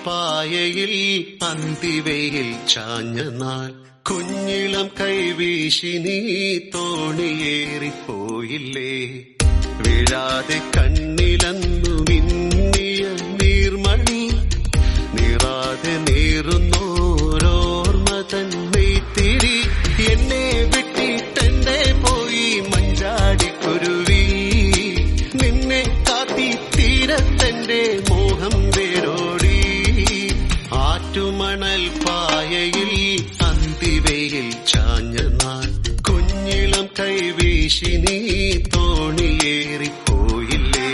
പായയിൽ അന്തിവയിൽ ചാഞ്ഞ നാൾ കുഞ്ഞിളം കൈവീശി നീ തോണിയേറിപ്പോയില്ലേ വീഴാതെ കണ്ണിലന്നു മിന്നിയ നീർമണി നീറാതെ നീറുന്നോരോർമ്മ തന്നെത്തിരി എന്നെ വിട്ടിട്ടെന്റെ പോയി മഞ്ചാടിക്കുരുവി നിന്നെ കാത്തി തീരത്തെന്റെ മോഹം വേരോടി ആറ്റുമണൽ പായയിൽ അന്തിവയിൽ ചാഞ്ഞ നാൾ കുഞ്ഞിളം കൈവീശി നീ തോണിയേറിപ്പോയില്ലേ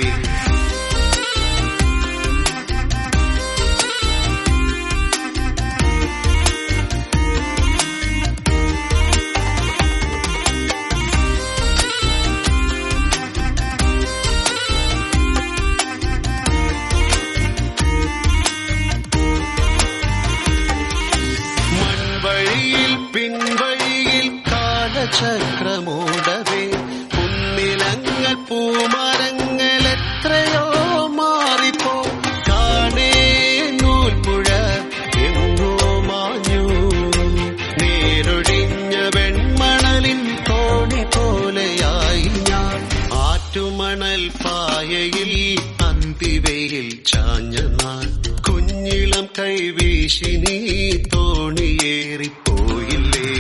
മൺവഴിയിൽ പിൻവഴിയിൽ കാലചക്രമോടവേ പുന്നിലങ്ങൾ പൂമരങ്ങൾ എത്രയോ മാറിപ്പോ കാണേ നൂൽപ്പുഴ എങ്ങോ മാഞ്ഞു നേരൊഴിഞ്ഞ വെൺമണലിൻ തോണി പോലെയായി ഞാൻ ആറ്റുമണൽ പായയിൽ അന്തിവയിൽ ചാഞ്ഞ നാൾ കുഞ്ഞിളം കൈവീശി നീ തോണിയേറിപ്പോയില്ലേ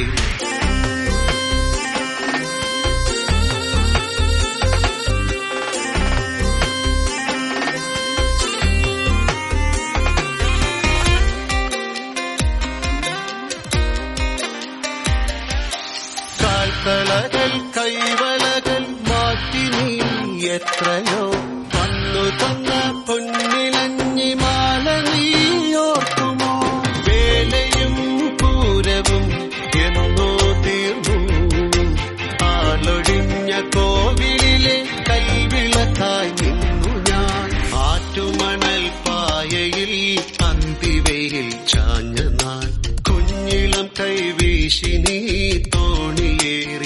കാൽക്കളകൾ കൈവളകൾ മാറ്റി നീ എത്രയോ വന്നു തന്ന പൊന്നിലഞ്ഞി മാല നീ ഓർക്കുമോ വേലയും പൂരവും എന്നോ തീർന്നു ആളൊഴിഞ്ഞ കോവിലിലെ കൈവിളക്കായി നിന്നു ഞാൻ ആറ്റുമണൽ പായയിൽ അന്തിവയിൽ ചാഞ്ഞ നാൾ കുഞ്ഞിളം കൈവീശി നീ തോണിയേറി